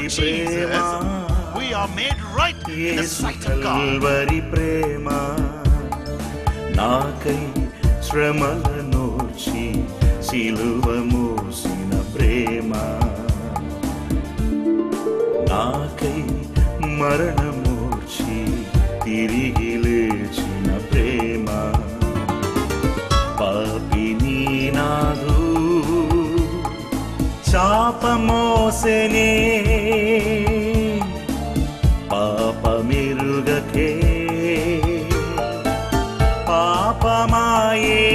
Prema Jesus, we are made right in the Yesu sight of God. Calvary ప్రేమ నాకై శ్రమలనోర్చి సిలువ మోసిన ప్రేమ నాకై మరణమోర్చి తిరిగి లేచిన ప్రేమ పాపిని నాదు చాపమోసెనే పాపమిరుగకే పాపమాయే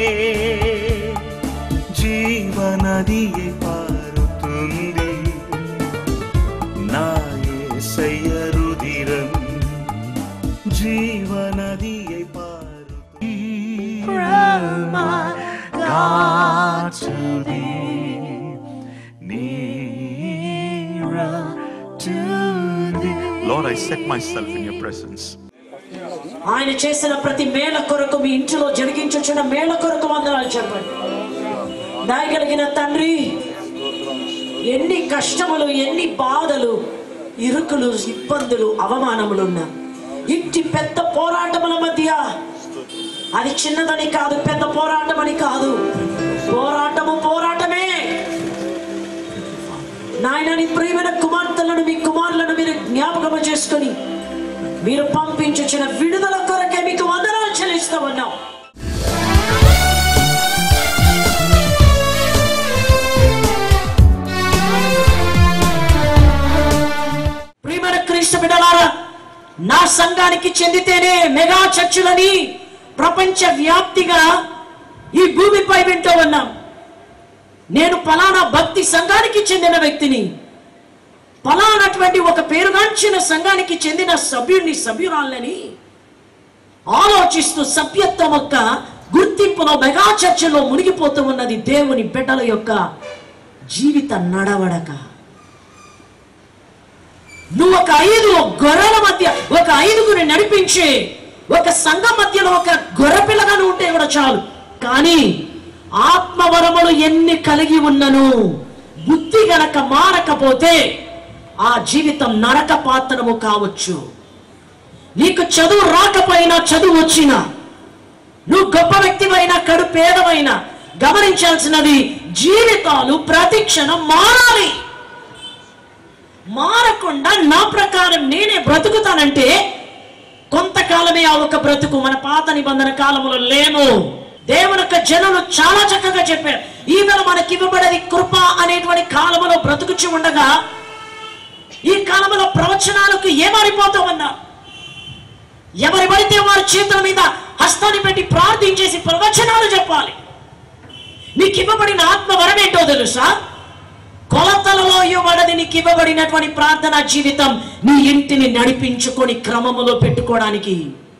జీవనదియే పారుతుంది నా యేసయ్య రుధిరం జీవనదియే పారుతుంది God to thee, nearer to thee. Lord, I set myself in your presence. ఆయన చేసిన ప్రతి మేళ కొరకు మీ ఇంటిలో జరిగించుచున్న మేళ కొరకు వందనాలు చెప్పండి దయగలిగిన తండ్రి ఎన్ని కష్టములు ఎన్ని బాధలు ఇరుకులు ఇబ్బందులు అవమానములు ఉన్నా ఇంటి పెద్ద పోరాటముల మధ్య అది చిన్నదని కాదు పెద్ద పోరాటం అని కాదు పోరాటము పోరాటమే నాయన నీ ప్రియమైన కుమార్తెలను మీ కుమారులను మీరు జ్ఞాపకం చేసుకొని మీరు పంపించిన విడుదల కొరకే మీకు వందనాలు చెల్లిస్తూ ఉన్నాం ప్రియమైన క్రీస్తు బిడ్డలారా నా సంఘానికి చెందితేనే మెగా చర్చులని ప్రపంచ వ్యాప్తిగా ఈ భూమిపై వింటూ ఉన్నాం నేను ఫలానా భక్తి సంఘానికి చెందిన వ్యక్తిని ఫలానటువంటి ఒక పేరుగాంచిన సంఘానికి చెందిన సభ్యుడిని సభ్యురాలని ఆలోచిస్తూ సభ్యత్వం యొక్క గుర్తింపులో మెగా చర్చలో మునిగిపోతూ ఉన్నది దేవుని బిడ్డల యొక్క జీవిత నడవడక నువ్వు ఒక ఐదు గొర్రెల మధ్య ఒక ఐదుగురిని నడిపించి ఒక సంఘం మధ్యలో ఒక గొర్రె పిల్లగా నువ్వు ఉంటే కూడా చాలు కానీ ఆత్మవరములు ఎన్ని కలిగి ఉన్నను బుద్ధి గనక మారకపోతే ఆ జీవితం నరక పాత్రము కావచ్చు నీకు చదువు రాకపోయినా చదువు వచ్చినా నువ్వు గొప్ప వ్యక్తివైనా కడు పేదవైనా గమనించాల్సినది జీవితాలు ప్రతి క్షణం మారాలి మారకుండా నా ప్రకారం నేనే బ్రతుకుతానంటే కొంతకాలమే ఆ ఒక బ్రతుకు మన పాత నిబంధన కాలంలో లేము దేవుని యొక్క జనులు చాలా చక్కగా చెప్పారు ఈవేళ మనకి ఇవ్వబడేది కృప అనేటువంటి కాలంలో బ్రతుకుచి ఉండగా ఈ కాలంలో ప్రవచనాలకు ఏమారిపోతామన్నా ఎవరి పడితే వారి చేతుల మీద హస్తాన్ని పెట్టి ప్రార్థించేసి ప్రవచనాలు చెప్పాలి నీకు ఇవ్వబడిన ఆత్మ వరమేంటో తెలుసా కొలతలలో ఇవ్వబడది నీకు ఇవ్వబడినటువంటి ప్రార్థనా జీవితం నీ ఇంటిని నడిపించుకొని క్రమములో పెట్టుకోవడానికి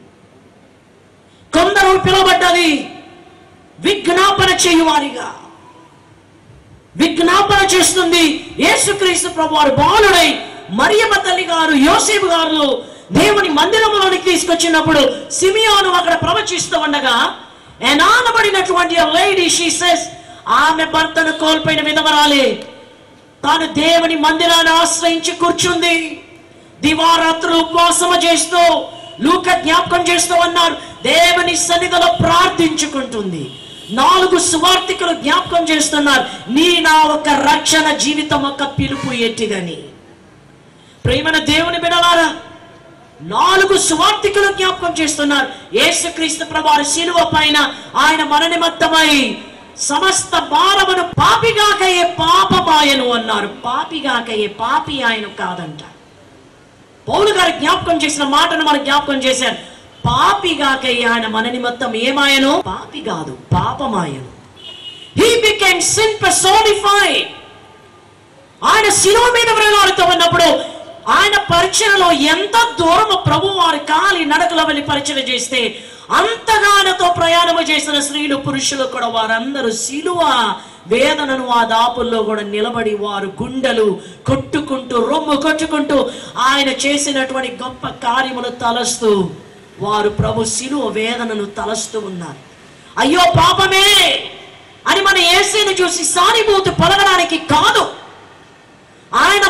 కొందరు పిలువబడ్డది విజ్ఞాపన చేయువారిగా విజ్ఞాపన చేస్తుంది యేసుక్రీస్తు ప్రభు వారు బాలుడై మరియమ్మ తల్లి గారు యోసేపు గారు దేవుని మందిరంలోనికి తీసుకొచ్చినప్పుడు సిమియోను అక్కడ ప్రవచిస్తూ ఉండగా ఎనానబడినటువంటి లేడీ షీ సెస్ ఆమె భర్తను కోల్పోయిన విధవరాలే తాను దేవుని మందిరాన్ని ఆశ్రయించి కూర్చుంది దివారాత్రులు ఉపవాసము చేస్తూ లూక జ్ఞాపకం చేస్తూ ఉన్నారు దేవుని సన్నిధిలో ప్రార్థించుకుంటుంది నాలుగు సువార్థికులు జ్ఞాపకం చేస్తున్నారు నీ నా ఒక రక్షణ జీవితం ఒక పిలుపు ఎట్టిదని ప్రేమన దేవుని బిడలారా నాలుగు సువార్థికులు జ్ఞాపకం చేస్తున్నారు యేసుక్రీస్తు ప్రభువారి శిలువ పైన ఆయన మన నిమిత్తమై సమస్త భారమును పాపిగాకయే పాపమాయను అన్నారు పాపిగాకయే పాపి ఆయన కాదంట పౌలు గారు జ్ఞాపకం చేసిన మాటను మనం జ్ఞాపకం చేశారు పాపిగాకయ్య ఆయన మన నిమిత్తం ఏమాయను పాపి కాదు పాపమాయను హీ బికెన్ సిన్ personified ఆయన శిలువ మీద వేలాడుతూ ఉన్నప్పుడు ఆయన పరిచయలో ఎంత దూరము ప్రభు వారి కాలి నడకల వెళ్ళి పరిచయం చేస్తే అంతగానతో ప్రయాణము చేసిన స్త్రీలు పురుషులు కూడా వారందరూ శిలువ వేదనను ఆ దాపుల్లో కూడా నిలబడి వారు గుండెలు కొట్టుకుంటూ రొమ్ము కొట్టుకుంటూ ఆయన చేసినటువంటి గొప్ప కార్యములు తలస్తూ వారు ప్రభు శిలువ వేదనను తలస్తూ ఉన్నారు అయ్యో పాపమే అని మన ఏసీని చూసి సానుభూతి పొలగడానికి కాదు ఆయన మరణించి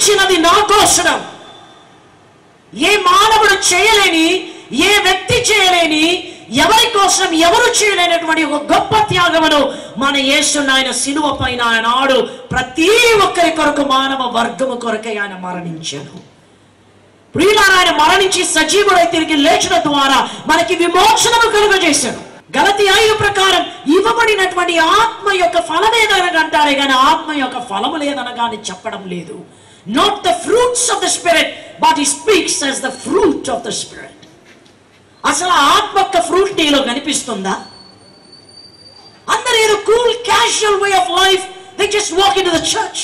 మరణించినది నా కోసరం ఏ మానవుడు చేయలేని ఏ వ్యక్తి చేయలేని ఎవరి కోసం ఎవరు చేయలేనటువంటి ఒక గొప్ప త్యాగమును మన యేసుని ఆయన సిలువ పైన ఆయన ఆడు ప్రతి ఒక్కరి కొరకు మానవ వర్గము కొరకై ఆయన మరణించాను ప్రియులారా ఆయన మరణించి సజీవుడై తిరిగి లేచిన ద్వారా మనకి విమోచనము కలుగజేశాడు గలతి ఐదు ప్రకారం ఇవ్వబడినటువంటి ఆత్మ యొక్క ఫలం ఏదనగా అంటారే కానీ ఆత్మ యొక్క ఫలము లేదనగా అని చెప్పడం లేదు not the fruits of the spirit but he speaks as the fruit of the spirit అసలు ఆ ఆత్మ యొక్క ఫ్రూట్ నీలో కనిపిస్తుందా అందరూ ఏదో cool casual way of life they just walk in the church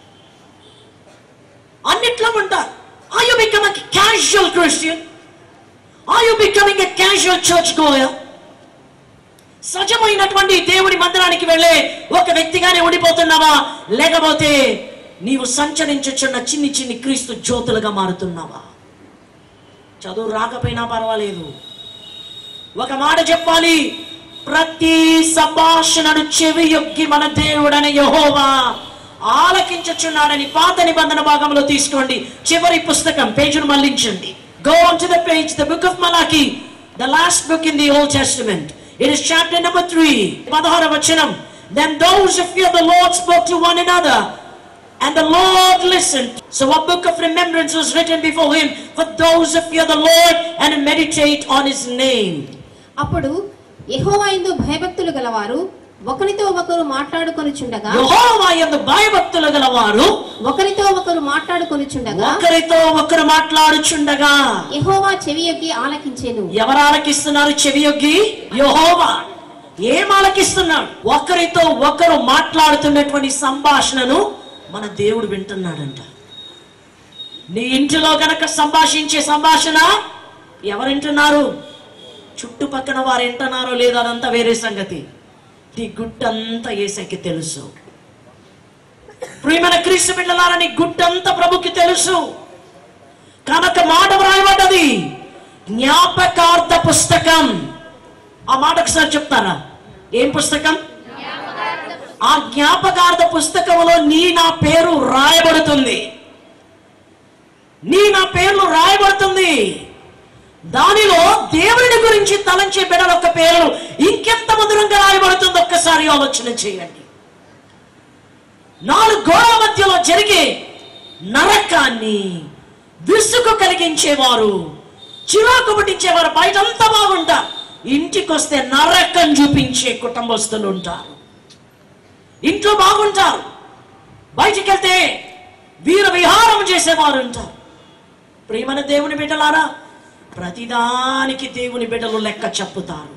అన్నిట్లో ఉంటారు are you becoming casual Christian are you becoming a casual church goer సజమైనటువంటి దేవుడి మందిరానికి వెళ్ళే ఒక వ్యక్తిగానే ఉండిపోతున్నావా లేకపోతే నీవు సంచరించుచున్న చిన్ని చిన్ని క్రీస్తు జ్యోతులుగా మారుతున్నావా చదువు రాకపోయినా పర్వాలేదు ఒక మాట చెప్పాలి ప్రతి సంభాషణను చెవి యొక్కి మన దేవుడని యహోవా ఆలకించుచున్నాడని పాత నిబంధన భాగంలో తీసుకోండి చివరి పుస్తకం పేజీను మళ్ళించండి go on to the page the book of Malachi the last book in the Old Testament it is chapter number three పదహార వచనం then those of fear the Lord spoke to one another And the Lord listened. So a book of remembrance was written before him for those who fear the Lord and meditate on his name. అప్పుడు యెహోవాయందు భయభక్తులు గలవారు ఒకరితో ఒకరు మాట్లాడుకొనిచుండగా యెహోవా యందు భయభక్తులు గలవారు ఒకరితో ఒకరు మాట్లాడుకొనిచుండగా ఒకరితో ఒకరు మాట్లాడుచుండగా యెహోవా చెవియొగ్గి ఆలకించెను ఎవరు ఆలకిస్తున్నారు చెవియొగ్గి యెహోవా ఏం ఆలకిస్తున్నాడు ఒకరితో ఒకరు మాట్లాడుతున్నటువంటి సంభాషణను మన దేవుడు వింటున్నాడంట నీ ఇంటిలో గనక సంభాషించే సంభాషణ ఎవరు వింటున్నారు చుట్టుపక్కన వారు వింటున్నారో లేదో అదంతా వేరే సంగతి నీ గుట్టంతా ఏసైకి తెలుసు ప్రియమైన క్రీస్తు బిడ్డలారా నీ గుట్టంతా ప్రభుకి తెలుసు కనుక మాట వ్రాయబడ్డది జ్ఞాపకార్థ పుస్తకం ఆ మాట ఒకసారి చెప్తారా ఏం పుస్తకం ఆ జ్ఞాపకార్థ పుస్తకంలో నీ నా పేరు రాయబడుతుంది నీ నా పేర్లు రాయబడుతుంది దానిలో దేవుని గురించి తలంచే బిడ్డల యొక్క పేరు ఇంకెంత మధురంగా రాయబడుతుంది ఒక్కసారి ఆలోచన చేయండి నాలుగు గోడల మధ్యలో జరిగే నరకాన్ని విసుగు కలిగించేవారు చిరాకు పుట్టించేవారు బయటంతా బాగుంటారు ఇంటికి వస్తే నరకం చూపించే కుటుంబస్తులు ఉంటారు ఇంట్లో బాగుంటారు బయటికి వెళ్తే వీర విహారం చేసేవారు ఉంటారు ప్రియమైన దేవుని బిడ్డలారా ప్రతిదానికి దేవుని బిడ్డలు లెక్క చెప్పుతారు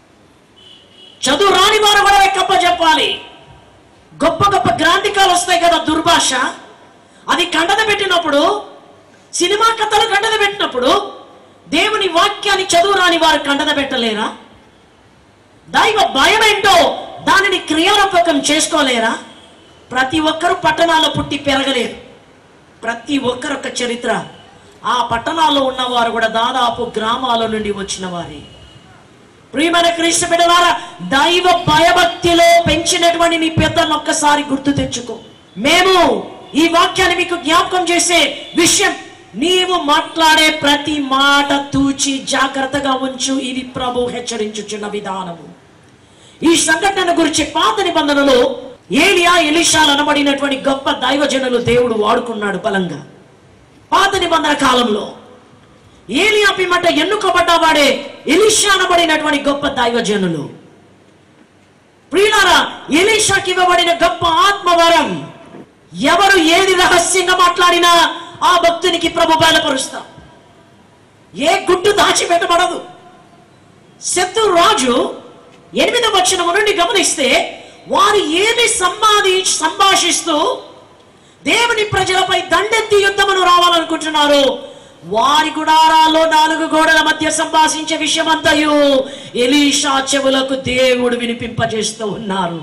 చదువు రాని వారు కూడా లెక్కప్ప చెప్పాలి గొప్ప గొప్ప గ్రాంధికాలు వస్తాయి కదా దుర్భాష అది కండద పెట్టినప్పుడు సినిమా కథలు కండద పెట్టినప్పుడు దేవుని వాక్యాన్ని చదువు రాని వారు కండద పెట్టలేరా దైవ భయం ఏంటో దానిని క్రియారూపకం చేసుకోలేరా ప్రతి ఒక్కరు పట్టణాల్లో పుట్టి పెరగలేరు ప్రతి ఒక్కరొక్క చరిత్ర ఆ పట్టణాల్లో ఉన్నవారు కూడా దాదాపు గ్రామాల నుండి వచ్చిన వారే ప్రియమైన క్రీస్తు బిడ్డలారా దైవ భయభక్తిలో పెంచినటువంటి నీ పెద్దలను ఒక్కసారి గుర్తు తెచ్చుకో మేము ఈ వాక్యాన్ని మీకు జ్ఞాపకం చేసే విషయం నీవు మాట్లాడే ప్రతి మాట తూచి జాగ్రత్తగా ఉంచు ఇది ప్రభు హెచ్చరించుచున్న విధానము ఈ సంఘటన గురించి పాత నిబంధనలో ఏలియా ఎలిషాలు అనబడినటువంటి గొప్ప దైవజనులు దేవుడు వాడుకున్నాడు బలంగా పాత నిబంధన కాలంలో ఏలియా పిమ్మట ఎన్నుకోబడ్డవాడే ఎలిషా అనబడినటువంటి గొప్ప దైవజనులు ప్రియులారా ఎలీషాకి ఇవ్వబడిన గొప్ప ఆత్మవరం ఎవరు ఏది రహస్యంగా మాట్లాడినా ఆ భక్తునికి ప్రభు బయలుపరుస్తాం ఏ గుట్టు దాచిపెట్టబడదు శత్రు రాజు ఎనిమిదవ వచనము నుండి గమనిస్తే వారు ఏమి సంపాది సంభాషిస్తూ దేవుని ప్రజలపై దండెత్తి యుద్ధమును రావాలనుకుంటున్నారు వారి గుడారాల్లో నాలుగు గోడల మధ్య సంభాషించే విషయమంతయు ఎలీషా చెవులకు దేవుడు వినిపింపజేస్తూ ఉన్నారు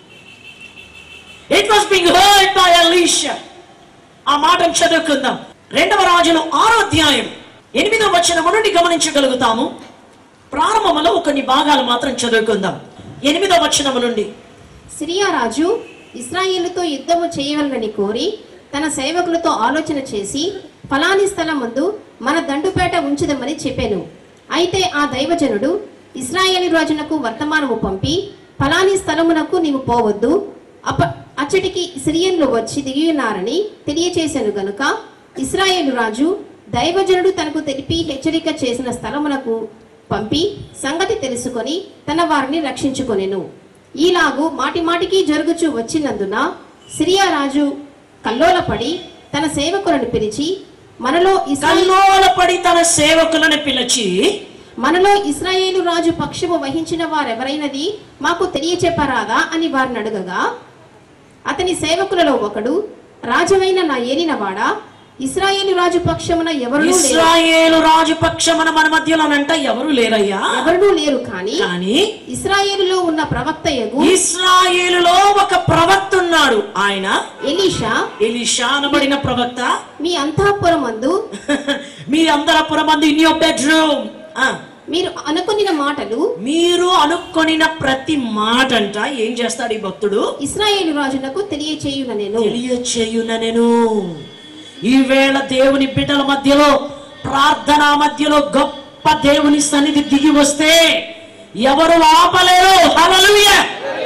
it was being heard by Elisha ఆ మాటను చదువుకుందాం రెండవ రాజులు ఆరో అధ్యాయం ఎనిమిదవ వచనము నుండి గమనించగలుగుతాము ప్రారంభంలో కొన్ని భాగాలు మాత్రం చదువుకుందాం ఎనిమిదవ వచనము నుండి సిరియా రాజు ఇస్రాయేలుతో యుద్ధము చేయవలనని కోరి తన సేవకులతో ఆలోచన చేసి ఫలాని స్థలం ముందు మన దండుపేట ఉంచుదమని చెప్పాను అయితే ఆ దైవజనుడు ఇస్రాయేలు రాజునకు వర్తమానము పంపి ఫలాని స్థలమునకు నీవు పోవద్దు అప్ప అచ్చటికి సిరియన్లు వచ్చి దిగియున్నారని తెలియచేశాను గనుక ఇస్రాయేలు రాజు దైవజనుడు తనకు తెలిపి హెచ్చరిక చేసిన స్థలమునకు పంపి సంగతి తెలుసుకొని తన వారిని రక్షించుకొనెను ఈలాగు మాటి మాటికి జరుగుచూ వచ్చినందున సిరియా రాజు కల్లోలపడి తన సేవకులను పిలిచి మనలో ఇస్రాయేలు కల్లోలపడి తన సేవకులను పిలిచి మనలో ఇస్రాయేలు రాజు పక్షము వహించిన వారెవరైనది మాకు తెలియచెప్పరాదా అని వారిని అడగగా అతని సేవకులలో ఒకడు రాజువైన నా ఏలినవాడా ఇస్రాయేలు రాజు పక్షమున ఎవరు ఇస్రాయేలు రాజు పక్షమున మన మధ్యలోనంట ఎవరు లేరయ్యా ఎవరునూ లేరు కానీ కానీ ఇస్రాయేలులో ఉన్న ప్రవక్త యగు ఇస్రాయేలులో ఒక ప్రవక్త ఉన్నాడు ఆయన ఎలీషా ఎలిషా అనబడిన ప్రవక్త మీ అంతఃపురమందు మీరందరూ పురమంది ఇన్ యువర్ బెడ్రూమ్ మీరు అనుకున్న మాటలు మీరు అనుకొనిన ప్రతి మాట అంట ఏం చేస్తాడు ఈ భక్తుడు ఇస్రాయేలు రాజునకు తెలియచేయున నేను తెలియచేయున నేను ఈవేళ దేవుని బిడ్డల మధ్యలో ప్రార్థన మధ్యలో గొప్ప దేవుని సన్నిధి దిగి వస్తే ఎవరు ఆపలేరు హల్లెలూయా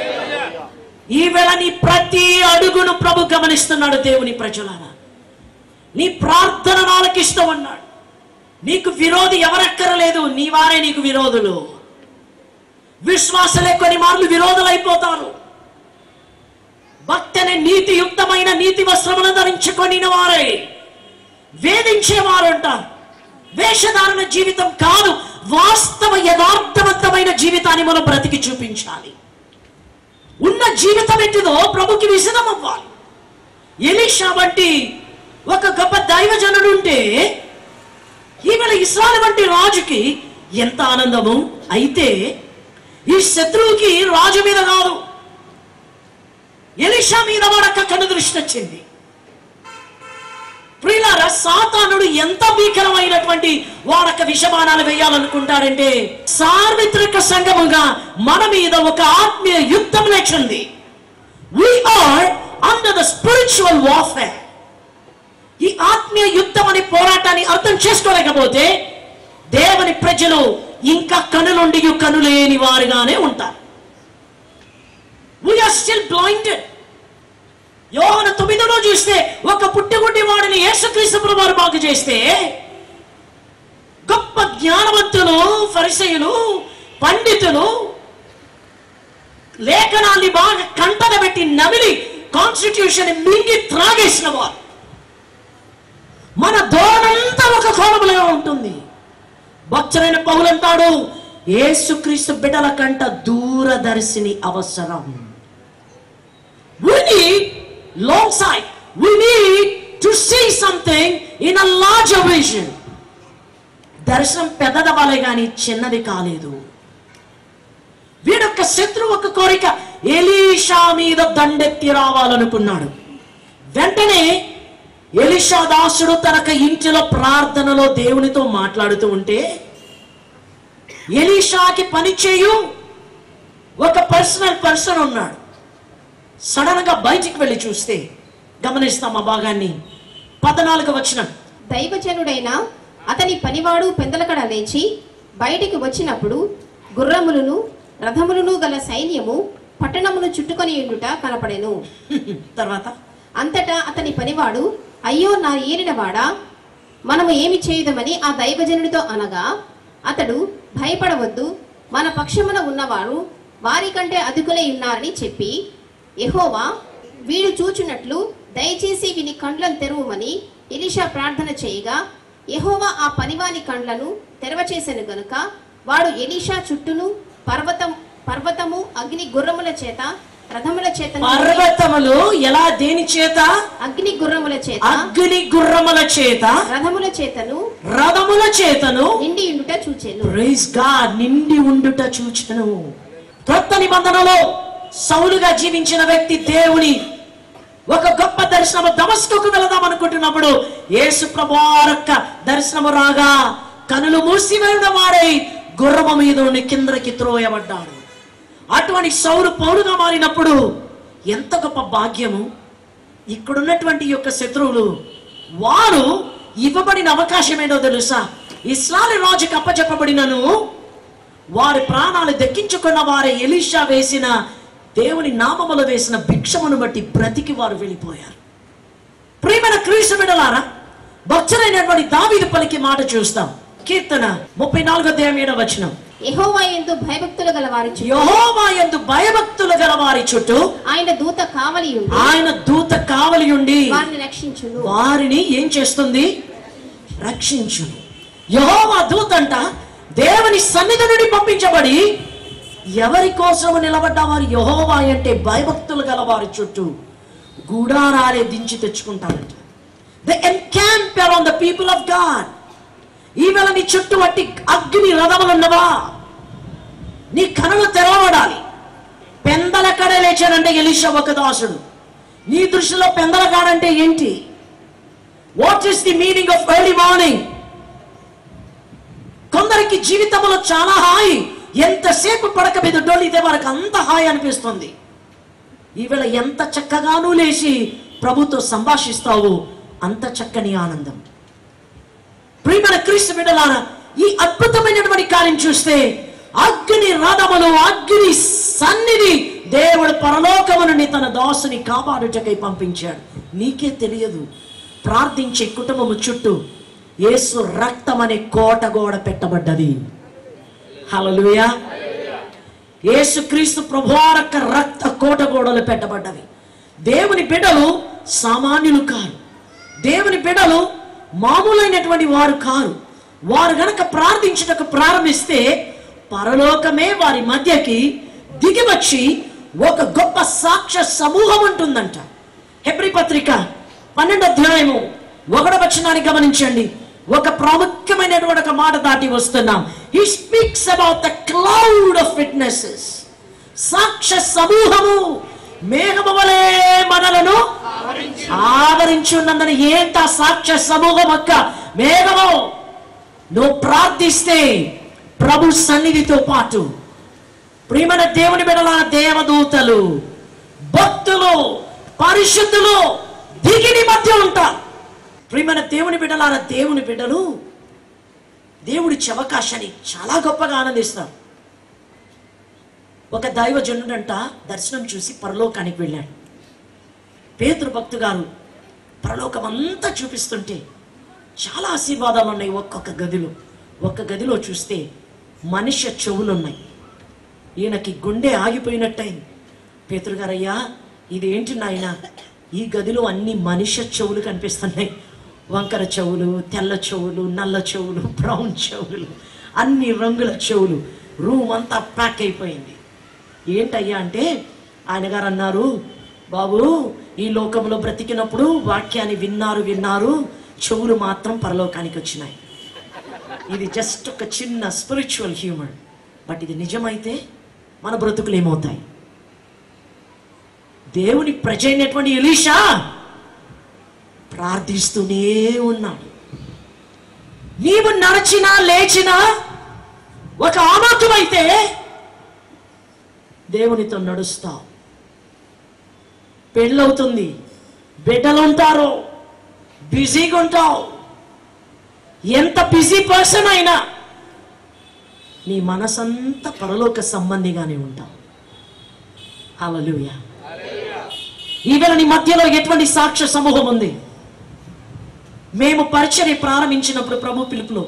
ఈవేళ నీ ప్రతి అడుగును ప్రభు గమనిస్తున్నాడు దేవుని ప్రజలారా నీ ప్రార్థన ఆలకిస్తూ ఉన్నాడు నీకు విరోధి ఎవరక్కరలేదు నీ వారే నీకు విరోధులు విశ్వాసలే కొన్ని మార్లు విరోధులైపోతారు భక్తి అనే నీతియుక్తమైన నీతి వస్త్రములను ధరించుకొని వారే వేధించేవారు అంటారు వేషధారణ జీవితం కాదు వాస్తవ యథార్థవంతమైన జీవితాన్ని మనం బ్రతికి చూపించాలి ఉన్న జీవితం ఎట్టిదో ప్రభుకి విషదం అవ్వాలి ఎలీషా వంటి ఒక గొప్ప దైవజనుడు ఉంటే ఈవేళ ఇస్రాయల్ వంటి రాజుకి ఎంత ఆనందము అయితే ఈ శత్రువుకి రాజు మీద కాదు ఎలిషా మీద వాడక్క కన్ను దృష్టి వచ్చింది ప్రియులారా సాతానుడు ఎంత భీకరమైనటువంటి వాడక్క విషమానాలు వేయాలనుకుంటాడంటే సార్వత్రిక సంగముగా మన మీద ఒక ఆత్మీయ యుద్ధం లేచింది we are under the spiritual warfare ఈ ఆత్మీయ యుద్ధం అనే పోరాటాన్ని అర్థం చేసుకోలేకపోతే దేవుని ప్రజలు ఇంకా కనులుండి కనులేని వారుగానే ఉంటారు వీఆర్ స్టిల్ బ్లైండెడ్ యోహన తొమ్మిదిలో చూస్తే ఒక పుట్టుగుడ్డి వాడిని యేసుక్రీస్తు వారు బాగు చేస్తే గొప్ప జ్ఞానవంతులు ఫరిసయులు పండితులు లేఖనాల్ని బాగా కంటన పెట్టి నమిలి కాన్స్టిట్యూషన్ మింగి త్రాగేసిన వారు మన ధోరణంతా ఒక కోణంలో ఉంటుంది భక్తులైన పౌలంటాడు యేసుక్రీస్తు బిడ్డల కంట దూరదర్శిని అవసరం We need long sight. We need to see something in a larger vision. దర్శనం పెద్దదవ్వాలి కానీ చిన్నది కాలేదు వీడొక్క శత్రువు ఒక కోరిక ఎలీషా మీద దండెత్తి రావాలనుకున్నాడు వెంటనే ఎలీషా దాసుడు తనక ఇంటిలో ప్రార్థనలో దేవునితో మాట్లాడుతూ ఉంటే ఎలీషాకి పని చేయు ఒక పర్సనల్ పర్సన్ ఉన్నాడు సడన్ గా బయటికి వెళ్ళి చూస్తే గమనిస్తాం ఆ భాగాన్ని పద్నాలుగు వచ్చిన దైవజనుడైన అతని పనివాడు పెందలకడ లేచి బయటికి వచ్చినప్పుడు గుర్రములను రథములను గల సైన్యము పట్టణమును చుట్టుకొని ఉండుట కనపడెను తర్వాత అంతటా అతని పనివాడు అయ్యో నా ఏలినవాడా మనము ఏమి చేయుదమని ఆ దైవజనుడితో అనగా అతడు భయపడవద్దు మన పక్షమున ఉన్నవారు వారికంటే అధికులై ఉన్నారని చెప్పి యెహోవా వీడు చూచున్నట్లు దయచేసి విని కండ్లను తెరువమని ఎలీషా ప్రార్థన చేయగా యెహోవా ఆ పనివాని కండ్లను తెరవచేసెను గనుక వాడు ఎలీషా చుట్టూను పర్వతం పర్వతము అగ్ని గుర్రముల చేత రథముల చేత పర్వతములు ఎలా దేని చేత అగ్ని గుర్రముల చేత అగ్ని గుర్రముల చేత రథముల చేతను రథముల చేతను నిండి ఉండుట చూచెను ప్రైజ్ గాడ్ నిండి ఉండుట చూచెను క్రొత్త నిబంధనలో సౌలుగా జీవించిన వ్యక్తి దేవుని ఒక గొప్ప దర్శనము దమస్కుకు వెళదాం అనుకుంటున్నప్పుడు యేసు ప్రభారక్క దర్శనము రాగా కనులు మూసివేయడ వాడై గుర్రము మీద ఉండి కిందకి త్రోయబడ్డాడు అటువంటి సౌలు పౌరుగా మారినప్పుడు ఎంత గొప్ప భాగ్యము ఇక్కడున్నటువంటి యొక్క శత్రువులు వారు ఇవ్వబడిన అవకాశం ఏంటో తెలుసా ఇస్రాయల్ రాజుకి అప్పచెప్పబడినను వారి ప్రాణాలు దక్కించుకున్న వారి ఎలీషా వేసిన దేవుని నామములో వేసిన భిక్షమును బట్టి బ్రతికి వారు వెళ్ళిపోయారు ప్రియమైన క్రీస్తు బిడలారా భక్తులైనటువంటి దావీదు పలికి మాట చూస్తాం కీర్తన ముప్పై నాలుగో అధ్యాయం ఏడవ వచనం యెహోవా యందు భయభక్తులు గల వారి చుట్టూ యెహోవా యందు భయభక్తులు గల వారి చుట్టూ ఆయన దూత కావలి ఉండి ఆయన దూత కావలి ఉండి వారిని రక్షించును వారిని ఏం చేస్తుంది రక్షించును యెహోవా దూత అంట దేవుని సన్నిధి నుండి పంపించబడి ఎవరి కోసం నిలబడ్డ వారు యెహోవా అంటే భయభక్తులు గల వారి చుట్టూ గూడారాలే దించి తెచ్చుకుంటారంట the encamp around the people of God ఈవేళ నీ చుట్టూ అట్టి అగ్ని రథములున్నవా నీ కనులు తెరవబడాలి పెందలక్కడే లేచాడంటే ఎలిషా ఒక దాసుడు నీ దృష్టిలో పెందలకాడంటే ఏంటి what is the meaning of early morning కొందరికి జీవితంలో చాలా హాయి ఎంతసేపు పడక మీద డొల్లితే వారికి అంత హాయి అనిపిస్తుంది ఈవేళ ఎంత చక్కగానూ లేచి ప్రభుతో సంభాషిస్తావు అంత చక్కని ఆనందం ప్రియమైన క్రీస్తు బిడ్డలారా ఈ అద్భుతమైనటువంటి కార్యం చూస్తే అగ్ని రథములు అగ్ని సన్నిధి దేవుడు పరలోకము నుండి తన దాసుని కాపాడుటకై పంపించాడు నీకే తెలియదు ప్రార్థించే కుటుంబము చుట్టూ యేసు రక్తం అనే కోట గోడ పెట్టబడ్డది హల్లెలూయా యేసుక్రీస్తు ప్రభువారక్క రక్త కోట గోడలు పెట్టబడ్డవి దేవుని బిడ్డలు సామాన్యులు కారు దేవుని బిడ్డలు మామూలైనటువంటి వారు కారు వారు గనక ప్రార్థించుటకు ప్రారంభిస్తే పరలోకమే వారి మధ్యకి దిగివచ్చి ఒక గొప్ప సాక్ష్య సమూహం ఉంటుందంట హెబ్రి పత్రిక పన్నెండు అధ్యాయము ఒకడ వచనాన్ని గమనించండి ఒక ప్రాముఖ్యమైనటువంటి ఒక మాట దాటి వస్తున్నాం he speaks about the cloud of witnesses సాక్ష్య సమూహము మేఘము వలె మనలను ఆవరించి ఉన్నందున ఏంట సాక్ష్య సమూహం అక్క మేఘము నువ్వు ప్రార్థిస్తే ప్రభు సన్నిధితో పాటు ప్రియమైన దేవుని బిడల దేవదూతలు భక్తులు పరిశుద్ధులు దిగిని మధ్య ఉంటారు ప్రియమైన దేవుని బిడ్డలార దేవుని బిడ్డలు దేవుడి అవకాశాన్ని చాలా గొప్పగా ఆనందిస్తారు ఒక దైవజనుడంట దర్శనం చూసి పరలోకానికి వెళ్ళాడు పేతురు భక్తు గారు పరలోకం అంతా చూపిస్తుంటే చాలా ఆశీర్వాదాలు ఉన్నాయి ఒక్కొక్క గదిలో ఒక్క గదిలో చూస్తే మనిషి చెవులు ఉన్నాయి ఈయనకి గుండె ఆగిపోయినట్టయింది పేతురు గారయ్యా ఇదేంటి నాయన ఈ గదిలో అన్ని మనిషి చెవులు కనిపిస్తున్నాయి వంకర చెవులు తెల్ల చెవులు నల్ల చెవులు బ్రౌన్ చెవులు అన్ని రంగుల చెవులు రూమ్ అంతా ప్యాక్ అయిపోయింది ఏంటయ్యా అంటే ఆయన గారు అన్నారు బాబు ఈ లోకంలో బ్రతికినప్పుడు వాక్యాన్ని విన్నారు విన్నారు చెవులు మాత్రం పరలోకానికి వచ్చినాయి ఇది జస్ట్ ఒక చిన్న స్పిరిచువల్ హ్యూమర్ బట్ ఇది నిజమైతే మన బ్రతుకులు ఏమవుతాయి దేవుని ప్రజ అయినటువంటి ఎలీషా ప్రార్థిస్తూనే ఉన్నాడు నీవు నడిచినా లేచినా ఒక ఆమాతమైతే దేవునితో నడుస్తావు పెళ్ళవుతుంది బిడ్డలు ఉంటారు బిజీగా ఉంటావు ఎంత బిజీ పర్సన్ అయినా నీ మనసంతా పరలోక సంబంధిగానే ఉంటావు హల్లెలూయా ఈవేళ నీ మధ్యలో ఎటువంటి సాక్ష్య సమూహం ఉంది మేము పరిచర్య ప్రారంభించినప్పుడు ప్రభు పిలుపులో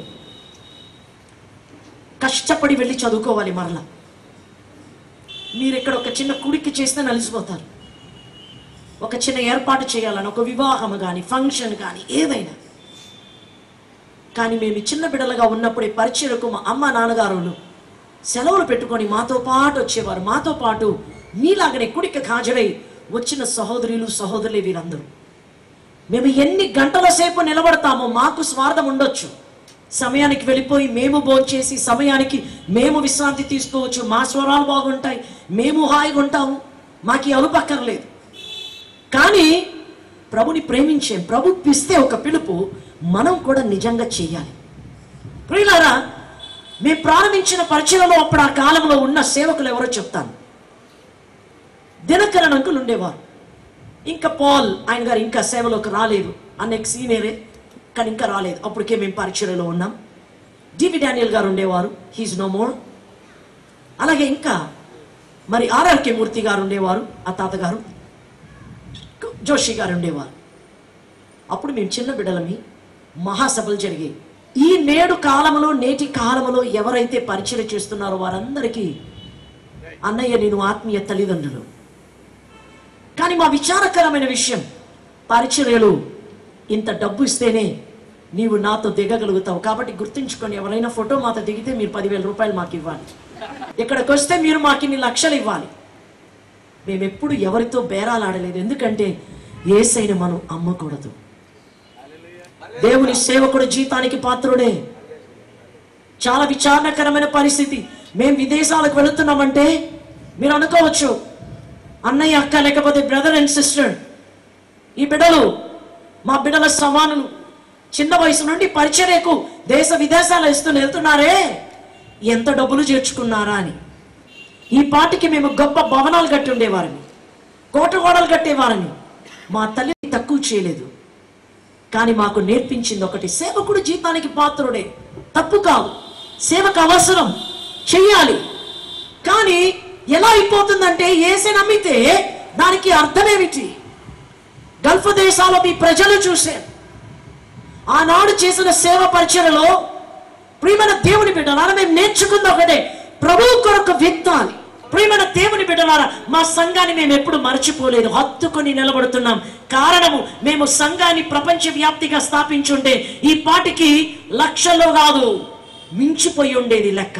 కష్టపడి వెళ్ళి చదువుకోవాలి మరలా మీరు ఇక్కడ ఒక చిన్న కుడికి చేస్తే నలిసిపోతారు ఒక చిన్న ఏర్పాటు చేయాలని ఒక వివాహం కానీ ఫంక్షన్ కానీ ఏదైనా కానీ మేము ఈ చిన్న బిడ్డలుగా ఉన్నప్పుడు ఈ పరిచయకు మా అమ్మ నాన్నగారులు సెలవులు పెట్టుకొని మాతో పాటు వచ్చేవారు మాతో పాటు మీలాగనే కుడికి హాజరై వచ్చిన సహోదరులు సహోదరులే వీరందరూ మేము ఎన్ని గంటల సేపు నిలబడతామో మాకు స్వార్థం ఉండొచ్చు సమయానికి వెళ్ళిపోయి మేము భోంచేసి సమయానికి మేము విశ్రాంతి తీసుకోవచ్చు మా స్వరాలు బాగుంటాయి మేము హాయిగా ఉంటాము మాకు ఈ అలుపక్కర్లేదు కానీ ప్రభుని ప్రేమించే ప్రభు పిస్తే ఒక పిలుపు మనం కూడా నిజంగా చేయాలి ప్రియులారా మేము ప్రారంభించిన పరిచయలో అప్పుడు ఆ కాలంలో ఉన్న సేవకులు ఎవరో చెప్తాను దినకరణ అంకులు ఉండేవారు ఇంకా పాల్ ఆయన గారు ఇంకా సేవలోకి రాలేదు అన్నెక్ సీనియరే కానీ ఇంకా రాలేదు అప్పటికే మేము పరిచయలో ఉన్నాం డివి డానియల్ గారు ఉండేవారు హీజ్ నో మోర్ అలాగే ఇంకా మరి ఆర్ఆర్కే మూర్తి గారు ఉండేవారు ఆ తాతగారు జోషి గారు ఉండేవారు అప్పుడు మేము చిన్న బిడ్డలమి మహాసభలు జరిగాయి ఈ నేడు కాలంలో నేటి కాలంలో ఎవరైతే పరిచయం చేస్తున్నారో వారందరికీ అన్నయ్య నేను ఆత్మీయ తల్లిదండ్రులు కానీ మా విచారకరమైన విషయం పరిచర్యలు ఇంత డబ్బు ఇస్తేనే నీవు నాతో దిగగలుగుతావు కాబట్టి గుర్తుంచుకొని ఎవరైనా ఫోటో మాతో దిగితే మీరు పదివేల రూపాయలు మాకు ఇవ్వాలి ఇక్కడికి వస్తే మీరు మాకు ఇన్ని లక్షలు ఇవ్వాలి మేము ఎప్పుడు ఎవరితో బేరాలు ఆడలేదు ఎందుకంటే ఏసైని మనం అమ్మకూడదు దేవుని సేవకుడు జీతానికి పాత్రుడే చాలా విచారణకరమైన పరిస్థితి మేము విదేశాలకు వెళుతున్నామంటే మీరు అనుకోవచ్చు అన్నయ్య అక్క లేకపోతే బ్రదర్ అండ్ సిస్టర్ ఈ బిడ్డలు మా బిడ్డల సమానులు చిన్న వయసు నుండి పరిచర్యకు దేశ విదేశాలు ఇస్తూ వెళ్తున్నారే ఎంత డబ్బులు చేర్చుకున్నారా అని ఈ పాటికి మేము గొప్ప భవనాలు కట్టి ఉండేవారని కోట గోడలు కట్టేవారని మా తల్లి తక్కువ చేయలేదు కానీ మాకు నేర్పించింది ఒకటి సేవకుడు జీతానికి పాత్రుడే తప్పు కాదు సేవకు అవసరం చెయ్యాలి కానీ ఎలా అయిపోతుందంటే ఏసే నమ్మితే దానికి అర్థమేమిటి గల్ఫ్ దేశాల్లో మీ ప్రజలు చూశారు ఆనాడు చేసిన సేవ పరిచయలో ప్రియమైన దేవుని బిడ్డలారా మేము నేర్చుకుంది ఒకటే ప్రభు కొరకు విత్తాలి ప్రియమైన దేవుని బిడ్డలారా మా సంఘాన్ని మేము ఎప్పుడు మర్చిపోలేదు హత్తుకొని నిలబడుతున్నాం కారణము మేము సంఘాన్ని ప్రపంచ వ్యాప్తిగా స్థాపించుంటే ఈ పాటికి లక్షల్లో కాదు మించిపోయి ఉండేది లెక్క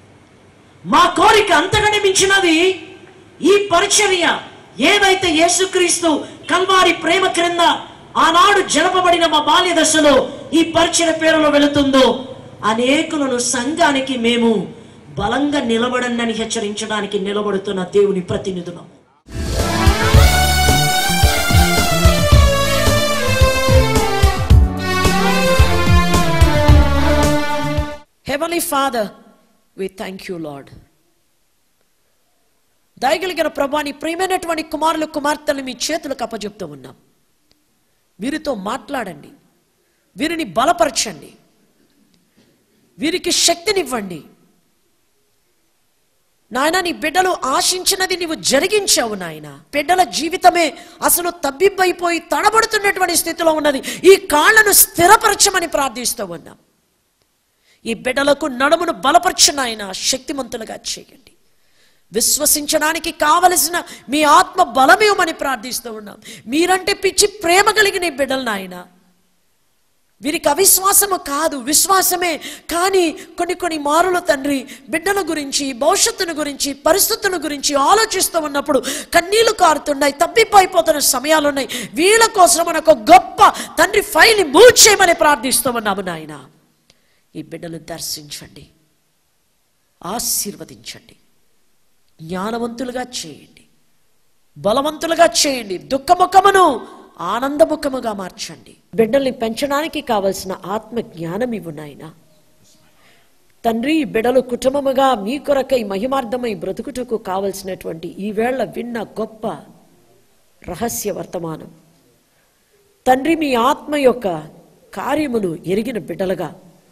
మా కోరిక అంతగానే మించినది ఈ పరిచర్య ఏదైతే యేసుక్రీస్తు కల్వారి ప్రేమ క్రింద ఆనాడు జరపబడిన మా బాల్య దశలో ఈ పరిచయ పేరులో వెళుతుందో అనేకులను సంఘానికి మేము బలంగా నిలబడండి హెచ్చరించడానికి నిలబడుతున్న దేవుని ప్రతినిధులం heavenly father we thank you Lord దయగలిగిన ప్రభా నీ ప్రియమైనటువంటి కుమారులు కుమార్తెలు మీ చేతులకు అప్పచెప్తూ ఉన్నాం వీరితో మాట్లాడండి వీరిని బలపరచండి వీరికి శక్తినివ్వండి నాయన నీ బిడ్డలు ఆశించినది నీవు జరిగించావు నాయన బిడ్డల జీవితమే అసలు తబ్బిబ్బైపోయి తడబడుతున్నటువంటి స్థితిలో ఉన్నది ఈ కాళ్లను స్థిరపరచమని ప్రార్థిస్తూ ఉన్నాం ఈ బిడ్డలకు నడుమును బలపరచు నాయన శక్తిమంతులుగా చేయండి విశ్వసించడానికి కావలసిన మీ ఆత్మ బలమేమని ప్రార్థిస్తూ ఉన్నాం మీరంటే పిచ్చి ప్రేమ కలిగిన ఈ బిడ్డలు నాయన వీరికి అవిశ్వాసము కాదు విశ్వాసమే కానీ కొన్ని కొన్ని మారుల తండ్రి బిడ్డల గురించి భవిష్యత్తును గురించి పరిస్థితుల గురించి ఆలోచిస్తూ ఉన్నప్పుడు కన్నీళ్లు కారుతున్నాయి తప్పిపోయిపోతున్న సమయాలు ఉన్నాయి వీళ్ళ కోసం మనకు గొప్ప తండ్రి ఫైల్ని మూవ్ చేయమని ప్రార్థిస్తూ ఉన్నాము నాయన ఈ బిడ్డలు దర్శించండి ఆశీర్వదించండి జ్ఞానవంతులుగా చేయండి బలవంతులుగా చేయండి దుఃఖముఖమును ఆనందముఖముగా మార్చండి బిడ్డల్ని పెంచడానికి కావలసిన ఆత్మ జ్ఞానం ఇవ్వు నాయన తండ్రి ఈ బిడ్డలు కుటుంబముగా మీ కొరకై మహిమార్థమై బ్రతుకుటకు కావలసినటువంటి ఈవేళ విన్న గొప్ప రహస్య వర్తమానం తండ్రి మీ ఆత్మ యొక్క కార్యములు ఎరిగిన బిడ్డలుగా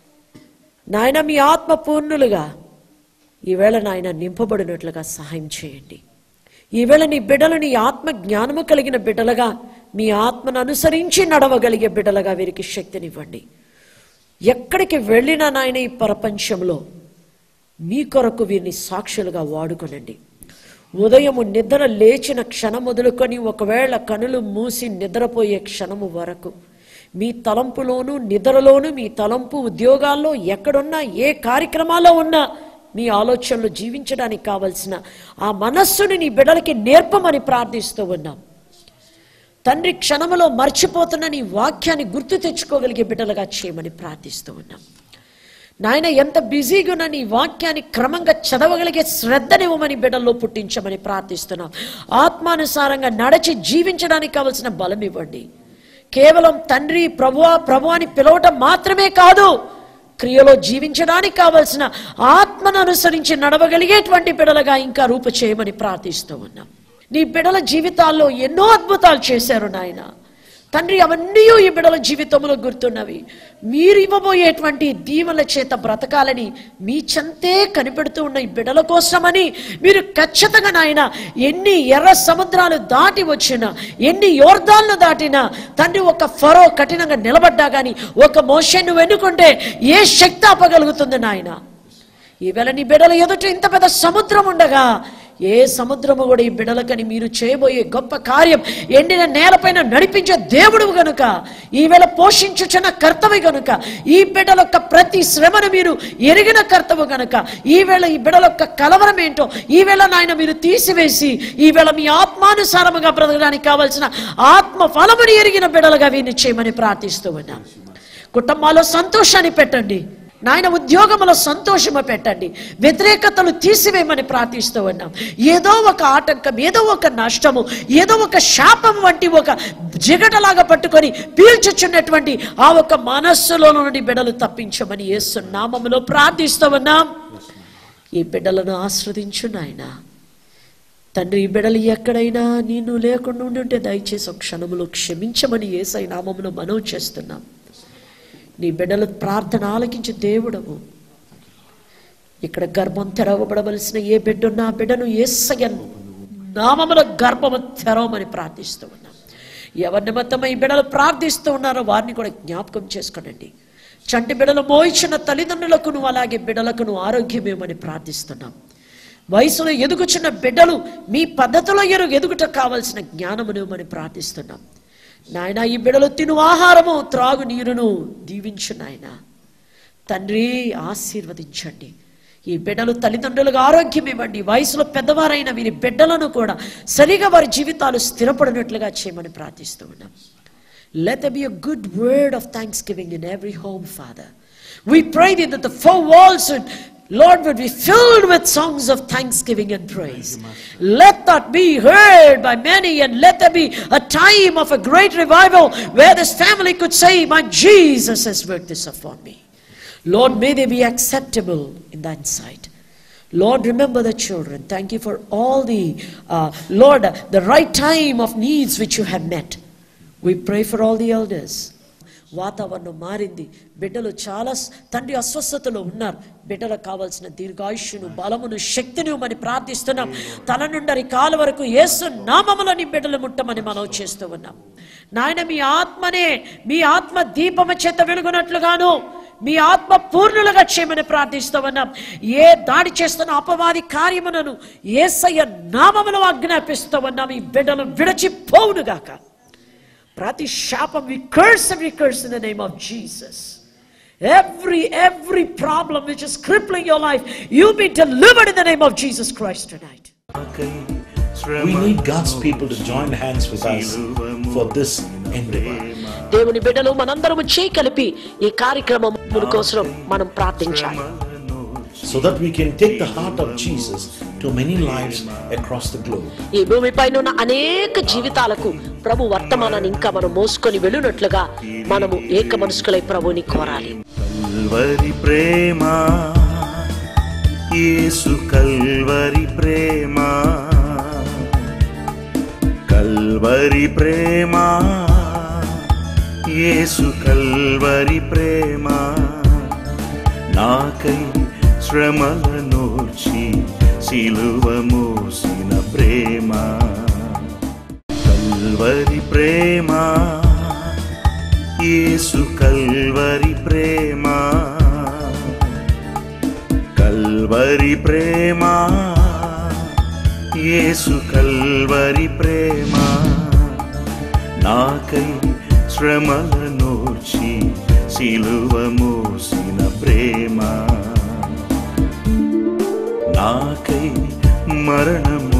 నాయన మీ ఆత్మ పూర్ణులుగా ఈవేళ నాయన నింపబడినట్లుగా సహాయం చేయండి ఈవేళ నీ బిడ్డలు నీ ఆత్మ జ్ఞానము కలిగిన బిడ్డలుగా మీ ఆత్మను అనుసరించి నడవగలిగే బిడ్డలుగా వీరికి శక్తినివ్వండి ఎక్కడికి వెళ్ళినా నాయన ఈ ప్రపంచంలో మీ కొరకు వీరిని సాక్షులుగా వాడుకొనండి ఉదయము నిద్ర లేచిన క్షణం మొదలుకొని ఒకవేళ కనులు మూసి నిద్రపోయే క్షణము వరకు మీ తలంపులోను నిద్రలోను మీ తలంపు ఉద్యోగాల్లో ఎక్కడున్నా ఏ కార్యక్రమాల్లో ఉన్నా మీ ఆలోచనలు జీవించడానికి కావలసిన ఆ మనస్సుని నీ బిడ్డలకి నేర్పమని ప్రార్థిస్తూ ఉన్నాం తండ్రి క్షణములో మర్చిపోతున్న నీ వాక్యాన్ని గుర్తు తెచ్చుకోగలిగే బిడ్డలుగా చేయమని ప్రార్థిస్తూ ఉన్నాం నాయన ఎంత బిజీగా ఉన్న నీ వాక్యాన్ని క్రమంగా చదవగలిగే శ్రద్ధనివ్వమని బిడ్డల్లో పుట్టించమని ప్రార్థిస్తున్నాం ఆత్మానుసారంగా నడిచి జీవించడానికి కావలసిన బలం ఇవ్వండి కేవలం తండ్రి ప్రభువా ప్రభు అని పిలవటం మాత్రమే కాదు క్రియలో జీవించడానికి కావలసిన ఆత్మను అనుసరించి నడవగలిగేటువంటి బిడలుగా ఇంకా రూపు చేయమని ప్రార్థిస్తూ ఉన్నాం నీ బిడల జీవితాల్లో ఎన్నో అద్భుతాలు చేశారు నాయన తండ్రి అవన్నీ ఈ బిడల జీవితంలో గుర్తున్నవి మీరు ఇవ్వబోయేటువంటి దీవెల చేత బ్రతకాలని మీ చెంతే కనిపెడుతూ ఉన్న ఈ బిడల కోసమని మీరు ఖచ్చితంగా నాయన ఎన్ని ఎర్ర సముద్రాలు దాటి వచ్చినా ఎన్ని యోర్దాలను దాటినా తండ్రి ఒక ఫరో కఠినంగా నిలబడ్డా కానీ ఒక మోషన్ను వెన్నుకుంటే ఏ శక్తి ఆపగలుగుతుంది నాయన ఈవేళ నీ బిడల ఎదుట ఇంత పెద్ద సముద్రం ఉండగా ఏ సముద్రము కూడా ఈ బిడలకని మీరు చేయబోయే గొప్ప కార్యం ఎండిన నేలపైన నడిపించే దేవుడు గనుక ఈవేళ పోషించుచున్న కర్తవ్య గనుక ఈ బిడ్డల యొక్క ప్రతి శ్రమను మీరు ఎరిగిన కర్తవ్య గనుక ఈవేళ ఈ బిడల యొక్క కలవరం ఏంటో ఈవేళ నాయన మీరు తీసివేసి ఈవేళ మీ ఆత్మానుసారముగా బ్రతకడానికి కావలసిన ఆత్మ ఫలముని ఎరిగిన బిడలుగా వీరిని చేయమని ప్రార్థిస్తూ ఉన్నాం కుటుంబాల్లో సంతోషాన్ని పెట్టండి నాయన ఉద్యోగంలో సంతోషము పెట్టండి వ్యతిరేకతలు తీసివేయమని ప్రార్థిస్తూ ఉన్నాం ఏదో ఒక ఆటంకం ఏదో ఒక నష్టము ఏదో ఒక శాపం వంటి ఒక జిగటలాగా పట్టుకొని పీల్చుచున్నటువంటి ఆ ఒక మనస్సులో నుండి బిడలు తప్పించమని యేసు నామములో ప్రార్థిస్తూ ఉన్నాం ఈ బిడ్డలను ఆస్వాదించు నాయనా తండ్రి ఈ బిడలు ఎక్కడైనా నేను లేకుండా ఉండి ఉంటే దయచేసి ఒక క్షణములో క్షమించమని ఏసై నామమును మనవి చేస్తున్నాం నీ బిడ్డల ప్రార్థన ఆలకించి దేవుడము ఇక్కడ గర్భం తెరవబడవలసిన ఏ బిడ్డున్నా ఆ బిడ్డను ఏసయ్య నామముల గర్భము తెరవమని ప్రార్థిస్తూ ఉన్నాం ఎవరి నిమిత్తం ఈ బిడ్డలు ప్రార్థిస్తూ ఉన్నారో వారిని కూడా జ్ఞాపకం చేసుకోనండి చంటి బిడ్డలు మోయించిన తల్లిదండ్రులకు నువ్వు అలాగే బిడ్డలకు నువ్వు ఆరోగ్యమేమని ప్రార్థిస్తున్నాం వయసులో ఎదుగుచున్న బిడ్డలు మీ పద్ధతిలో ఎరుగు ఎదుగుట కావలసిన జ్ఞానమును మనం ప్రార్థిస్తున్నాం నాయన ఈ బిడలు తిను ఆహారము త్రాగు నీరును దీవించు నాయన తండ్రి ఆశీర్వదించండి ఈ బిడ్డలు తల్లిదండ్రులకు ఆరోగ్యం ఇవ్వండి వయసులో పెద్దవారైన వీరి బిడ్డలను కూడా సరిగా వారి జీవితాలు స్థిరపడినట్లుగా చేయమని ప్రార్థిస్తూ ఉన్నాం Let there be a good word of thanksgiving in every home, Father. We pray thee that the four walls would, Lord, would be filled with songs of thanksgiving and praise. Let that be heard by many, and let there be a time of a great revival where this family could say, My Jesus has worked this upon me. Lord, may they be acceptable in thine sight. Lord, remember the children. Thank you for all the, uh, Lord, the right time of needs which you have met. We pray for all the elders. వాతావరణం మారింది బిడ్డలు చాలా స్- తండ్రి అస్వస్థతలో ఉన్నారు బిడ్డలకు కావాల్సిన దీర్ఘాయుష్యును బలమును శక్తిని మరి ప్రార్థిస్తున్నాం తల నుండి కాలు వరకు యేసు నామములో నీ బిడ్డలు ముట్టమని మనం చేస్తూ ఉన్నాం నాయన మీ ఆత్మనే మీ ఆత్మ దీపము చేత వెలుగునట్లుగాను మీ ఆత్మ పూర్ణులుగా చేయమని ప్రార్థిస్తూ ఉన్నాం ఏ దాడి చేస్తున్న అపవాది కార్యములను ఏసయ్య నామములో ఆజ్ఞాపిస్తూ ఉన్నాం ఈ బిడ్డలు విడచిపోవునుగాక ప్రతి శాపం we curse every curse in the name of Jesus. Every every problem which is crippling your life, you be delivered in the name of Jesus Christ tonight. We need God's people to join hands with us for this endeavor. దేవుని బిడ్డలు మనందరము చేయి కలిపి ఈ కార్యక్రమం కోసం మనం ప్రార్థించాలి so that we can take the heart of Jesus to many lives across the globe. ఈ భూమిపైన ఉన్న అనేక జీవితాలకు ప్రభు వర్తమానాన్ని ఇంకా మనం మోసుకొని వెళ్ళినట్లుగా మనము ఏక మనసుకులై ప్రభుని కోరాలి కల్వరి ప్రేమ యేసు కల్వరి ప్రేమ కల్వరి ప్రేమ యేసు కల్వరి ప్రేమ నాకై శ్రమలనోర్చి సిలువ మోసిన ప్రేమ కల్వరి ప్రేమ యేసు కల్వరి ప్రేమ కల్వరి ప్రేమ యేసు కల్వరి ప్రేమ నాకై శ్రమలనోర్చి సిలువ మోసిన ప్రేమ నాకై మరణము